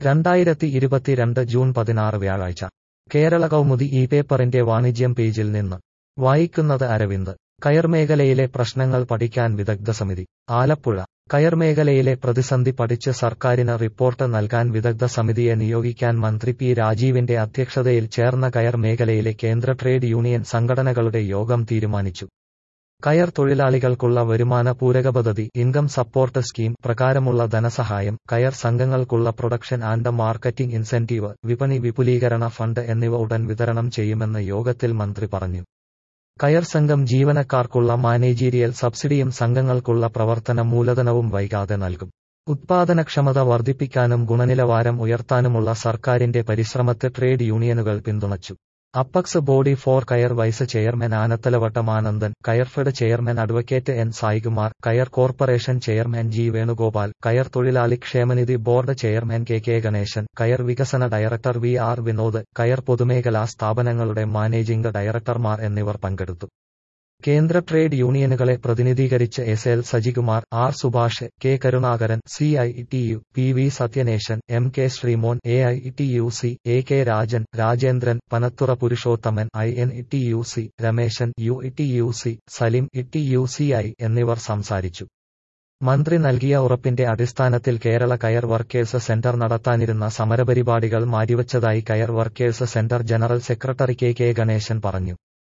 രണ്ടായിരത്തി ഇരുപത്തിരണ്ട് ജൂൺ പതിനാറ് വ്യാഴാഴ്ച കേരള കൗമുദി ഈ പേപ്പറിന്റെ വാണിജ്യം പേജിൽ നിന്ന് വായിക്കുന്നത് അരവിന്ദ് കയർ മേഖലയിലെ പ്രശ്നങ്ങൾ പഠിക്കാൻ വിദഗ്ധ സമിതി ആലപ്പുഴ കയർ മേഖലയിലെ പ്രതിസന്ധി പഠിച്ച് സർക്കാരിന് റിപ്പോർട്ട് നൽകാൻ വിദഗ്ധ സമിതിയെ നിയോഗിക്കാൻ മന്ത്രി പി രാജീവിന്റെ അധ്യക്ഷതയിൽ ചേർന്ന കയർ മേഖലയിലെ കേന്ദ്ര ട്രേഡ് യൂണിയൻ സംഘടനകളുടെ യോഗം തീരുമാനിച്ചു കയർ തൊഴിലാളികൾക്കുള്ള വരുമാന പൂരക പദ്ധതി ഇൻകം സപ്പോർട്ട് സ്കീം പ്രകാരമുള്ള ധനസഹായം കയർ സംഘങ്ങൾക്കുള്ള പ്രൊഡക്ഷൻ ആൻഡ് മാർക്കറ്റിംഗ് ഇൻസെന്റീവ് വിപണി വിപുലീകരണ ഫണ്ട് എന്നിവ ഉടൻ വിതരണം ചെയ്യുമെന്ന് യോഗത്തിൽ മന്ത്രി പറഞ്ഞു കയർ സംഘം ജീവനക്കാർക്കുള്ള മാനേജീരിയൽ സബ്സിഡിയും സംഘങ്ങൾക്കുള്ള പ്രവർത്തന മൂലധനവും വൈകാതെ നൽകും ഉത്പാദനക്ഷമത വർദ്ധിപ്പിക്കാനും ഗുണനിലവാരം ഉയർത്താനുമുള്ള സർക്കാരിന്റെ പരിശ്രമത്തെ ട്രേഡ് യൂണിയനുകൾ പിന്തുണച്ചു അപ്പക്സ് ബോഡി ഫോർ കയർ vice chairman Anathalavattam Anandan Coirfed chairman advocate N Saikumar കയർ കോർപ്പറേഷൻ ചെയർമാൻ ജി വേണുഗോപാൽ കയർ തൊഴിലാളി ക്ഷേമനിധി board chairman K K Ganesan കയർ വികസന ഡയറക്ടർ വി ആർ വിനോദ് കയർ പൊതുമേഖലാ സ്ഥാപനങ്ങളുടെ മാനേജിംഗ് ഡയറക്ടർമാർ എന്നിവർ പങ്കെടുത്തു കേന്ദ്ര ട്രേഡ് യൂണിയനുകളെ പ്രതിനിധീകരിച്ച് S L Sajikumar R Subhash K Karunakaran C I T U P V Sathyanesan M K Sreemon A I T U C A K Rajan Rajendran Panathura Purushothaman I N T U C Rameshan U T U C Salim T U C I എന്നിവർ സംസാരിച്ചു മന്ത്രി നൽകിയ ഉറപ്പിന്റെ അടിസ്ഥാനത്തിൽ കേരള കയർ workers centre നടത്താനിരുന്ന സമരപരിപാടികൾ മാറ്റിവച്ചതായി കയർ workers centre general secretary K K Ganesan പറഞ്ഞു